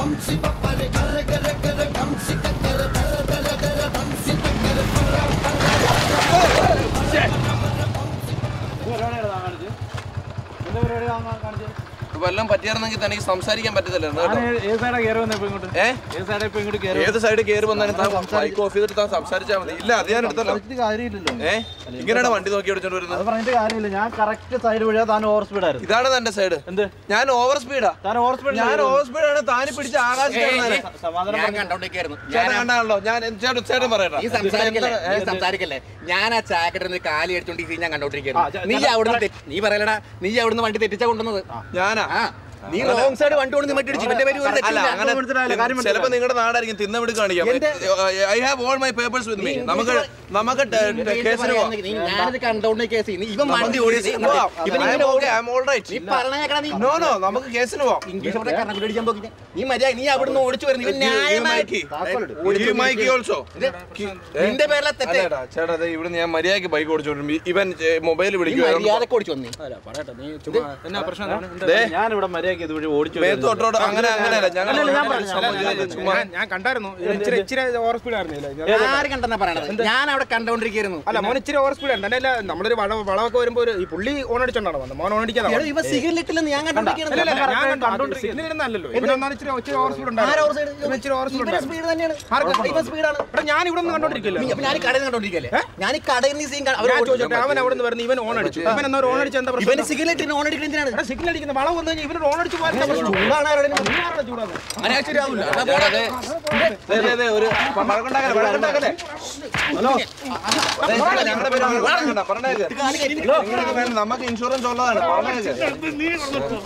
വല്ലതും പറ്റിയായിരുന്നെങ്കിൽ തനിക്ക് സംസാരിക്കാൻ പറ്റത്തില്ലായിരുന്നു കേട്ടോ ഏത് സൈഡാ കയറി വന്നപ്പോ ഇങ്ങോട്ട് ഏ ഏത് സൈഡാ ഇപ്പൊ ഇങ്ങോട്ട് കയറി ഏത് സൈഡ് കയറി വന്നാലും താൻ മൈക്ക് ഓഫ് ചെയ്തിട്ട് താൻ സംസാരിച്ചാൽ മതി ഇല്ല അത് ഞാൻ എടുത്തല്ലോ കാര്യമില്ലല്ലോ ഏ ഇങ്ങനെയാണ് വണ്ടി നോക്കി ഓടിച്ചോണ്ട് വരുന്നത് അത് പറഞ്ഞിട്ട് കാര്യമില്ല ഞാൻ കറക്റ്റ് സൈഡ് വഴിയാ താൻ ഓവർ സ്പീഡ് ആയിരുന്നു ഇതാണ് തന്റെ സൈഡ് എന്ത് ഞാൻ ഓവർ സ്പീഡാ താൻ ഓവർ സ്പീഡ് ഞാൻ ഓവർ സ്പീഡാണ് താനി പിടിച്ച ആകാശത്താണ് സമാധാനം ഞാൻ കണ്ടോണ്ടിരിക്കായിരുന്നു ചേട്ടൻ കണ്ടാണല്ലോ ഞാൻ ചേട്ടൻ ചേട്ടൻ പറയട്ടെ നീ സംസാരിക്കല്ലേ നീ സംസാരിക്കല്ലേ ഞാൻ ആ ചാക്കറ്റിൽ കാലി അടിച്ചോണ്ടിരിക്കും ഞാൻ കണ്ടോണ്ടിരിക്കുന്നു നീ അവിടുന്ന് തെറ്റ്- നീ പറയലടാ നീ അവിടുന്ന് വണ്ടി തെറ്റിച്ചാ കൊണ്ടുവന്നത് ഞാനാ ആ നീ റോങ് സൈഡ് വണ്ടി കൊണ്ട് മറ്റു ഇവന്റെ പേര് ഒരു അല്ല തെറ്റില്ല. അങ്ങനെ മനസ്സിലായില്ല, കാര്യം ചിലപ്പോ നിങ്ങളുടെ നാടായിരിക്കും തിന്നവിട് കാണിക്കാം I have all my papers with me നമുക്ക് നമുക്ക് നീ വീട്ടിൽ കേസിന് പറയാൻ നീ ഞാനിത് കണ്ടോണ്ടിരിക്കുക കേസ് നീ ഇവൻ വണ്ടി ഓടിച്ച് ഇവൻ ഇങ്ങനെ പോവാം ഓടി- നീ പറഞ്ഞേക്കടാ നീ നോ നോ നമുക്ക് കേസിന് പോവാം ഇംഗ്ലീഷ് അവിടെ കണ്ണുകൂടി അടിക്കാൻ പോയി നീ മര്യാദ നീ അവിടുന്ന് ഓടിച്ചു വരുന്നു ഇവൻ ന്യായമായിട്ട് ഓൾസോ നിന്റെ പേരിലെ തെറ്റ് അല്ലേടാ ചേട്ടാ ദേ ഇവിടുന്ന് ഞാൻ മര്യാദക്ക് ബൈക്ക് ഓടിച്ചോണ്ടിരുന്നു ഇവൻ മൊബൈൽ നീ വിളിക്കുവായിരുന്നു മര്യാദക്ക് ഓടിച്ചു വന്നേ എന്നാ പ്രശ്നം ഞാൻ ഇവിടെ മര്യാദയ്ക്ക് ഇതുവഴി ഓടിച്ചു മേത്ത് തൊട്ടോട്ട് അങ്ങനെ അങ്ങനെയല്ല ഞങ്ങൾ ചുമ്മാ ഞാൻ കണ്ടായിരുന്നു ഇച്ചിരി ഇച്ചിരി ഓവർ സ്പീഡ് ആയിരുന്നില്ല ആര് കണ്ടെന്നാ പറയണത് ഞാൻ അവിടെ കണ്ടോണ്ടിരിക്കുന്നു അല്ല മോൻ ഇച്ചിരി ഓവർ സ്പീഡ് ഉണ്ട് അല്ല നമ്മളൊരു വള വളവൊക്കെ വരുമ്പോ ഒരു ഈ പുള്ളി ഓൺ അടിച്ചോണ്ടാണ് വന്നത് മോൻ ഓൺ അടിക്കാതെ എടാ, ഇവ സിഗരറ്റ് ഇട്ടില്ലെന്ന് ഞാൻ കണ്ടോണ്ടിരിക്കുന്നു ഞാൻ കണ്ടോണ്ടിരിക്കുന്നത് സിഗ്നൽ ഇരുന്നല്ലോ ഇവൻ ഒന്നാണ് ഇച്ചിരി ഇച്ചിരി ഓവർ സ്പീഡ് ആരാ ഓവർ ഉണ്ടായിരുന്നു സൈഡ്? ഇവൻ ഇച്ചിരി ഓവർ സ്പീഡ് ഇവന്റെ ഉണ്ടായിരുന്നു സ്പീഡ് തന്നെയാണ് ആർക്കാ? ഇവൻ സ്പീഡാണ് എടാ ഞാൻ ഇവിടെ നിന്ന് കണ്ടോണ്ടിരിക്കില്ല അപ്പൊ ഞാൻ ഈ കടയിൽ നിന്ന് കണ്ടോണ്ടിരിക്കല്ലേ ഞാൻ ഈ കടയിൽ നിന്ന് സീൻ ഞാൻ ചോദിച്ചോട്ടെ അവൻ അവിടെ നിന്ന് വരുന്ന ഇവൻ ഓൺ അടിച്ചു ഇവൻ എന്നാ ഓൺ അടിച്ച എന്താ ഇവന് പ്രശ്നം സിഗരറ്റ് ഓൺ അടിക്കുന്നതിനാണ് എടാ സിഗ്നൽ അടിക്കുന്ന വളം വന്നു കഴിഞ്ഞാൽ ഇവന് ഓൺ അടിച്ചു പോകാൻ എന്താ പ്രശ്നം ചൂടാണ് ആരോടെ നീ ആരുടെ ചൂടാണ് അങ്ങനെ ശരിയാവില്ല എന്നാ പോടാ. ദേ, ദേ, ദേ, ഒരു വഴക്കുണ്ടാക്കല്ലേ വഴക്കുണ്ടാക്കല്ലേ ഹലോ ഞങ്ങളുടെ പേര് വഴക്കുണ്ടാക്കണ്ട, പറഞ്ഞേക്ക് നിങ്ങൾക്ക് വേണ്ട, നമുക്ക് ഇൻഷുറൻസ് ഉള്ളതാണ് പറഞ്ഞേക്ക്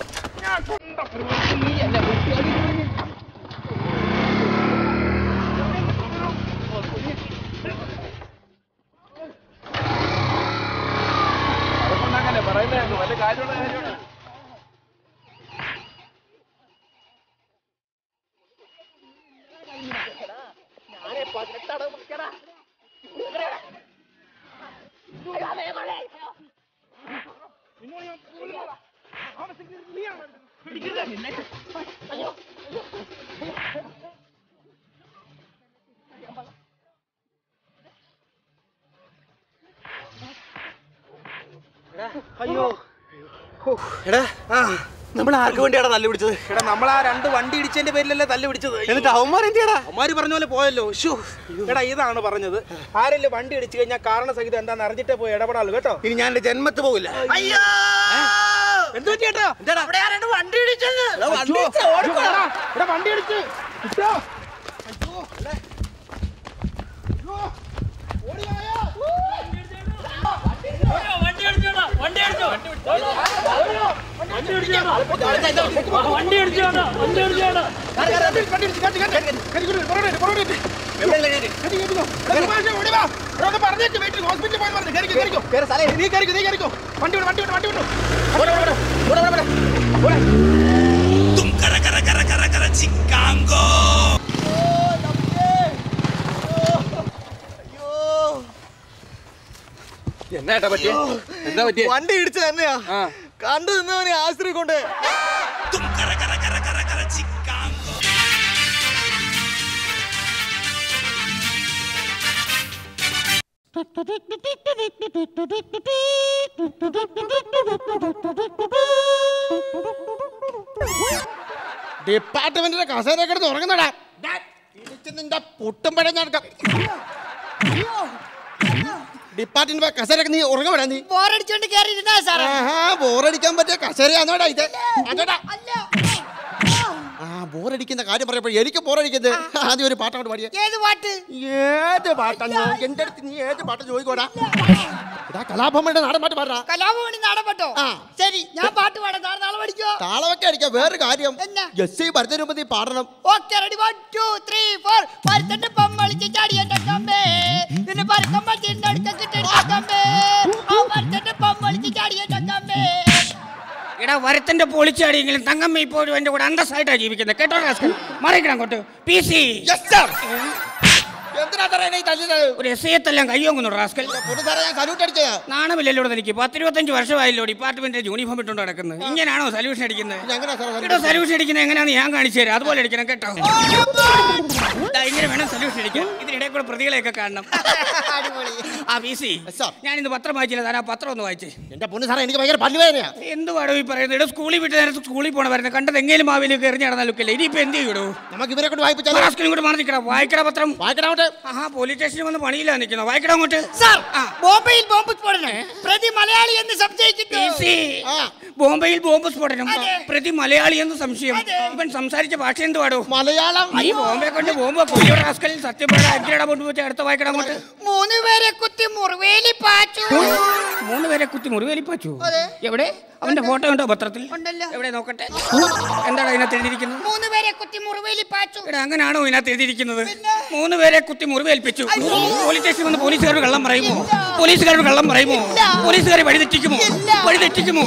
വഴക്കുണ്ടാക്കല്ലേ, പറയുന്നത് കേൾക്ക്, വല്ല കാര്യമുള്ള കാര്യമാണ് എടാ നമ്മൾ ആർക്ക് വേണ്ടിയാടാ തല്ല് പിടിച്ചത് എടാ നമ്മൾ ആ രണ്ട് വണ്ടി ഇടിച്ചതിന്റെ പേരിലല്ലേ തല്ല് പിടിച്ചത് എന്നിട്ട് അവന്മാർ എന്തിയാടാ അവന്മാര് പറഞ്ഞ പോലെ പോയല്ലോ ഷൂ എടാ ഇതാണ് പറഞ്ഞത് ആരെങ്കിലും വണ്ടി ഇടിച്ചു കഴിഞ്ഞാൽ കാരണസഹിതം എന്താന്ന് അറിഞ്ഞിട്ടേ പോയി ഇടപെടാളൂ കേട്ടോ ഇനി ഞാൻ എന്റെ ജന്മത്ത് പോകില്ല എന്ത് പറ്റിയേട്ടാ വണ്ടി ഇടിച്ചത് എടാ വണ്ടി ഇടിച്ച് ഇട്ടോ. എടാ, സുഭാഷേ, ഓടി വാ. എടാ, ഒന്ന് പറഞ്ഞേക്ക് വീട്ടിൽ ഹോസ്പിറ്റലിൽ പോയി പറഞ്ഞു കേറിക്കോ കേറിക്കോ നീ കേറിക്കോ നീ കേറിക്കോ വണ്ടി വിട് വണ്ടി വിട് വണ്ടി വിട്ടു എന്നാ പറ്റിയ എന്താ പറ്റിയ വണ്ടി ഇടിച്ചു തന്നെയാ കണ്ടു നിന്നവനെ ആശ്രയി കൊണ്ട് ഡിപ്പാർട്ട്മെന്റിന്റെ കസേര കിടന്ന് ഉറങ്ങുന്നടാ ഇടിച്ച് നിന്റെ പുട്ടും പഴം നടക്കാം ഡിപ്പാർട്ട്മെന്റ് കസേര നീ ഉറങ്ങപ്പെടാ നീ ബോറടിച്ചോണ്ട് കേറിയിരുന്നാ സാറേ ആഹാ ബോറടിക്കാൻ പറ്റിയ കസേരയാന്നോടാ ഇത് അതോടാ ആ ബോറടിക്കുന്ന കാര്യം പറയപ്പോ എനിക്ക് ബോറടിക്കുന്നത് ആദ്യം ഒരു പാട്ട് അങ്ങോട്ട് പാടിയ ഏത് പാട്ട് ഏത് പാട്ടാണ് എന്റെ അടുത്ത് നീ ഏത് പാട്ട് ചോദിക്കോടാ എടാ കലാഭവന്റെ നാടൻ പാട്ട് പാടാ കലാഭവനി നാടപ്പെട്ടോ ആ. ശരി ഞാൻ പാട്ട് പാടാം സാർ നാളെ പഠിക്കോ താളമൊക്കെ അടിക്കാം വേറൊരു കാര്യം എന്നാ? എസ് ഐ ഭരതനുമ്പ നീ പാടണം okay ready one two three four പരുത്തന്റെ പമ്മളിച്ച് ചാടി എന്റെ കമ്പേ നിന്നെ പരുത്തമ്മ തിന്നടുക്ക കിട്ടിയ കമ്പേ ആ പരുത്തന്റെ പമ്മളിച്ച് ചാടി എന്റെ കമ്പേ എടാ വരത്തിന്റെ പൊളിച്ചടിയെങ്കിലും തങ്കമ്മ ഇപ്പോഴും എന്റെ കൂടെ അന്തസ്സായിട്ടാണ് ജീവിക്കുന്നത് കേട്ടോ റാസ്കൽ മറിക്കണം അങ്ങോട്ട് പി സി എന്തിനാ സാറേ എന്നെ ഈ തല്ലിയത് ഒരു എസ് ഐ എല്ലാം കയ്യോങ്ങുന്നു റാസ്കൽ പൊന്നു സാറേ ഞാൻ സല്യൂട്ട് അടിച്ചതാ നാണമില്ലല്ലോ എനിക്ക് പത്തിരുപത്തഞ്ച് വർഷമായല്ലോ ഡിപ്പാർട്ട്മെന്റിന്റെ യൂണിഫോം ഇട്ടുകൊണ്ട് നടക്കുന്നത് ഇങ്ങനെയാണോ സല്യൂഷൻ അടിക്കുന്നത് പിന്നെ എങ്ങനെയാ സാറേ കേട്ടോ സല്യൂഷൻ അടിക്കുന്നത് എങ്ങനെയാന്ന് ഞാൻ കാണിച്ചു തരാം അതുപോലെ അടിക്കണം കേട്ടോ ദാ ഇങ്ങനെ വേണം സല്യൂഷൻ അടിക്കാൻ ഇതിനിടെ കൂടെ പ്രതികളെയൊക്കെ കാണണം അടിപൊളി ആ പി സി Yes, sir. ഞാൻ ഇന്ന് പത്രം വായിച്ചില്ല താൻ ആ പത്രം ഒന്ന് വായിച്ചേ എന്റെ പൊന്നു സാറേ എനിക്ക് ഭയങ്കര പല്ലുവേദനയാ എന്തുവാടോ ഈ പറയുന്നത് ഇവിടെ സ്കൂളിൽ വിട്ട് നേരത്തെ സ്കൂളിൽ പോണ വരുന്നത് കണ്ടത് എങ്ങനെയും മാവിലേക്ക് എറിഞ്ഞു നടന്നാൽ ലുക്കല്ലേ ഇനിയിപ്പോ എന്ത് ചെയ്യടോ നമുക്ക് ഇവരെ കൊണ്ട് വായിപ്പിച്ചാലോ റാസ്കലും കൂടെ മാറി നിൽക്കണം വായിക്കട പത്രം വായിക്കണോട്ടെ ആഹാ പോലീസ് സ്റ്റേഷനിൽ വന്ന് പണിയില്ല നിൽക്കുന്നത് വായിക്കട അങ്ങോട്ട് സാർ ആ. ബോംബെയിൽ ബോംബ് സ്ഫോടനം പ്രതി മലയാളി എന്ന് സംശയിക്കുന്നു PC. ആ. ബോംബെയിൽ ബോംബ് സ്ഫോടനം അതെ. പ്രതി മലയാളി എന്ന് സംശയം അതെ. ഇവൻ സംസാരിച്ച ഭാഷ എന്തുവാടോ മലയാളം ഈ ബോംബെ കൊണ്ട് ബോംബ് കൊയ്യോ റാസ്കൽ സത്യം പറയാ എന്തിനാ കൊണ്ടുപോയി അടുത്ത വായിക്കട അങ്ങോട്ട് മൂന്ന് പേരെ കുത്തി മുറിവേലി പാച്ചു മൂന്ന് പേരെ കുത്തി മുറിവേലിപ്പച്ചു അതെ. എവിടെ അവന്റെ ഫോട്ടോ ഉണ്ടോ പത്രത്തിൽ ഉണ്ടല്ലോ. എവിടെ നോക്കട്ടെ എന്താണ് അതിനകത്ത് എഴുതിയിരിക്കുന്നത് മൂന്ന് പേരെ കുത്തി മുറിവേലി പാച്ചു എടാ അങ്ങനാണോ ഇതിനകത്ത് എഴുതിയിരിക്കുന്നത് മൂന്ന് പേരെ കുത്തി മുറിവേൽപ്പിച്ചു പോലീസ് സ്റ്റേഷനിൽ വന്ന് പോലീസുകാർ കള്ളം പറയുമോ പോലീസുകാർ കള്ളം പറയുമോ പോലീസുകാർ വഴിതെറ്റിക്കുമോ വഴിതെറ്റിക്കുമോ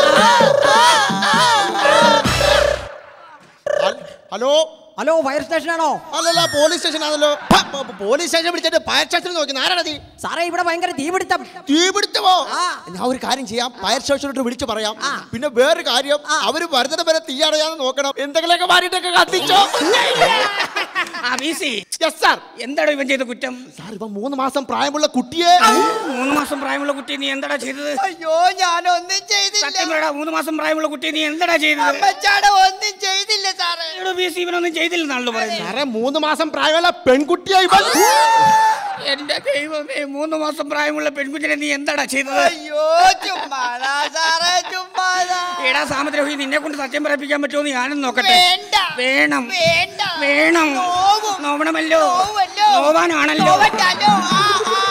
ഹൽ- ഹലോ ഹലോ ഫയർ സ്റ്റേഷനാണോ അല്ലല്ല പോലീസ് സ്റ്റേഷൻ ആണല്ലോ പ, പ, പ, പോലീസ് സ്റ്റേഷൻ വിളിച്ചിട്ട് ഫയർ സ്റ്റേഷൻ നോക്കി ആരാണ് നീ സാറേ ഇവിടെ ഭയങ്കര തീപിടുത്തം തീപിടുത്തമോ ആ. ഞാൻ ഒരു കാര്യം ചെയ്യാം ഫയർ സ്റ്റേഷനിലോട്ട് വിളിച്ചു പറയാം പിന്നെ വേറൊരു കാര്യം അവര് വരുന്നത് വരെ തീയടയാന്ന് നോക്കണം എന്തെങ്കിലുമൊക്കെ മാറിയിട്ടൊക്കെ കത്തിച്ചോ ആ ബി സി യെസ് സാർ എന്താടോ ഇവൻ ചെയ്ത കുറ്റം സാർ ഇപ്പൊ മൂന്ന് മാസം പ്രായമുള്ള കുട്ടിയെ മൂന്ന് മാസം പ്രായമുള്ള കുട്ടി നീ എന്താടാ ചെയ്തത് അയ്യോ ഞാനൊന്നും ചെയ്തില്ല സത്യം പറയടാ മൂന്ന് മാസം പ്രായമുള്ള കുട്ടി നീ എന്താടാ ചെയ്തത് അമ്മച്ചാട ഒന്നും ചെയ്തില്ല സാറേ എടോ ബി സി ഇവനൊന്നും ചെയ്തില്ലെന്നാണല്ലോ പറയുന്നത് സാറേ മൂന്ന് മാസം പ്രായമുള്ള പെൺകുട്ടിയായി എന്റെ ദൈവമേ മൂന്ന് മാസം പ്രായമുള്ള പെൺകുഞ്ഞിനെ നീ എന്താടാ ചെയ്തത് അയ്യോ ചുമ്മാതാ സാറേ ചുമ്മാതാ എടാ സാമദ്രോഹി നിന്നെ കൊണ്ട് സത്യം പറയിപ്പിക്കാൻ പറ്റുമോ എന്ന് ഞാനും നോക്കട്ടെ വേണ്ട വേണം വേണ്ട വേണം നോവും. നോവണമല്ലോ നോവല്ലോ. നോവാനാണല്ലോ നോവണ്ടല്ലോ. ആ,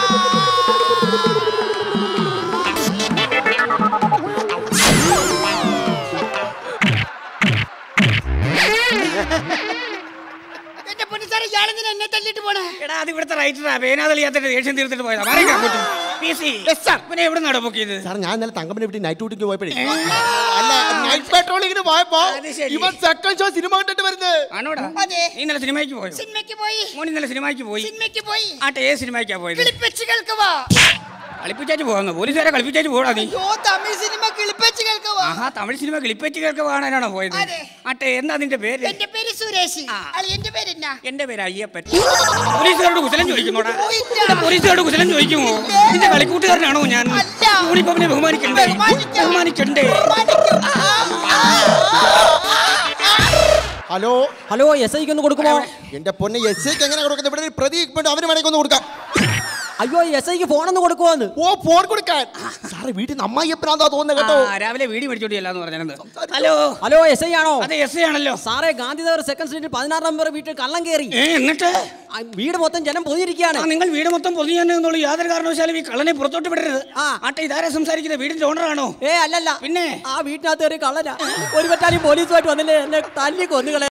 ആ. എന്റെ പൊന്നു സാറേ ഇയാളെന്തിനാ എന്നെ തല്ലിട്ട് പോണേ എടാ അത് ഇവിടുത്തെ റൈറ്ററാ വേനാതളിയാത്തിട്ട് ദേഷ്യം തീർത്തിട്ട് പോയതാ പറയട്ടെ അങ്ങോട്ട് പി സി പിന്നെ എവിടെ നിന്നാണ് ബുക്ക് ചെയ്തത് സാർ ഞാൻ ഇന്നലെ തങ്കമ്മനെ വിട്ട് നൈറ്റ് ഡ്യൂട്ടിക്ക് പോയപ്പോഴേ അല്ല നൈറ്റ് പെട്രോളിങ്ങിന് പോയപ്പോ അത് ശരി. ഇവൻ സെക്കൻഡ് ഷോ സിനിമ കണ്ടിട്ട് വരുന്നത് ആണോടാ അതെ. നീ ഇന്നലെ സിനിമയ്ക്ക് പോയോ സിനിമയ്ക്ക് പോയി മോൻ ഇന്നലെ സിനിമയ്ക്ക് പോയി സിനിമയ്ക്ക് പോയി ആട്ടെ ഏത് സിനിമയ്ക്കാ പോയത് കിളിപ്പച്ച് കേൾക്കുവാ കളിപ്പിച്ചാച്ച് പോകാന്ന് പോലീസുകാരെ കളിപ്പിച്ചാച്ച് പോടാ നീ അയ്യോ തമിഴ് സിനിമ കിളിപ്പച്ച് കേൾക്കുവാ ആഹാ തമിഴ് സിനിമ കിളിപ്പച്ച് കേൾക്ക കാണാനാണോ പോയത് അതെ. ആട്ടെ എന്താ നിന്റെ പേര് എന്റെ പേര് സുരേഷ് ആ. അല്ല എന്റെ പേര് എന്നാ എന്റെ പേര് അയ്യപ്പൻ പോലീസുകാരോട് കുശലം ചോദിക്കുന്നോടാ ഇല്ല. എടാ, പോലീസുകാരോട് കുശലം ചോദിക്കുമോ നിന്റെ കളിക്കൂട്ടുകാരനാണോ ഞാൻ അല്ല. യൂണിഫോമിനെ ബഹുമാനിക്കണ്ടേ ബഹുമാനിക്കാം. ബഹുമാനിക്കണ്ടേ മാണിക്യം. ആ, ആ, ആ, ആ. ഹലോ ഹലോ എസ് ഐക്ക് ഒന്ന് കൊടുക്കുമോ എന്റെ പൊന്നെ എസ് ഐക്ക് എങ്ങനെ കൊടുക്കുന്നത് ഇവിടെ ഒരു പ്രതി ഇരിപ്പുണ്ട്, അവന് വേണമെങ്കിൽ ഒന്ന് കൊടുക്കാം അയ്യോ എസ് ഐക്ക് ഫോണൊന്ന് കൊടുക്കുമോന്ന് ഓ ഫോൺ കൊടുക്കാൻ സാറേ വീട്ടിൽ നിന്ന് അമ്മായിയപ്പനാന്താ തോന്നുന്നത് കേട്ടോ ആ, രാവിലെ വീടി മേടിച്ചോണ്ടി അല്ലാന്ന് പറഞ്ഞത് ഹലോ ഹലോ എസ് ഐ ആണോ അതെ എസ് ആണല്ലോ സാറേ ഗാന്ധിനഗർ സെക്കൻഡ് സ്ട്രീറ്റിൽ പതിനാറ് നമ്പർ വീട്ടിൽ കള്ളം കയറി ഏ എന്നിട്ട് ആ, വീട് മൊത്തം ജനം പൊതിയിരിക്കുകയാണ് ആ നിങ്ങൾ വീട് മൊത്തം പൊതിയാനുള്ള യാതൊരു കാരണവശാലും ഈ കള്ളനെ പുറത്തോട്ട് വിടരുത് ആ. ആട്ടെ ഇതാരെ സംസാരിക്കുന്നത് വീടിന്റെ ഓണറാണോ ഏ അല്ലല്ല പിന്നെ ആ വീട്ടിനകത്ത് ഒരു കള്ളനാ ഒരു പറ്റാലും പോലീസുമായിട്ട് വന്നില്ലേ എന്നെ തല്ലി കൊന്നുകളെ